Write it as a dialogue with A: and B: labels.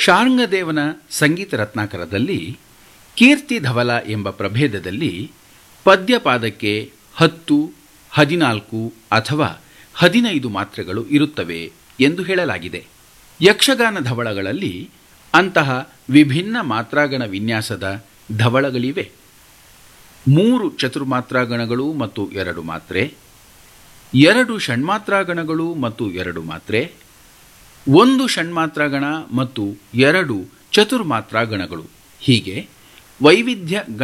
A: ಶಾರ್ಂಗದೇವನ ಸಂಗೀತ ರತ್ನಾಕರದಲ್ಲಿ ಕೀರ್ತಿ ಧವಲ ಎಂಬ ಪ್ರಭೇದದಲ್ಲಿ ಪದ್ಯಪಾದಕ್ಕೆ ಹತ್ತು ಹದಿನಾಲ್ಕು ಅಥವಾ ಹದಿನೈದು ಮಾತ್ರೆಗಳು ಇರುತ್ತವೆ ಎಂದು ಹೇಳಲಾಗಿದೆ ಯಕ್ಷಗಾನ ಧವಳಗಳಲ್ಲಿ ಅಂತಹ ವಿಭಿನ್ನ ಮಾತ್ರಾಗಣ ವಿನ್ಯಾಸದ ಧವಳಗಳಿವೆ ಮೂರು ಚತುರ್ಮಾತ್ರಾಗಣಗಳು ಮತ್ತು ಎರಡು ಮಾತ್ರೆ ಎರಡು ಷಣ್ಮಾತ್ರಾಗಣಗಳು ಮತ್ತು ಎರಡು ಮಾತ್ರೆ ಒಂದು ಷಣ್ಮಾತ್ರಾಗಣ ಮತ್ತು ಎರಡು ಚತುರ್ಮಾತ್ರಾಗಣಗಳು ಹೀಗೆ ವೈವಿಧ್ಯ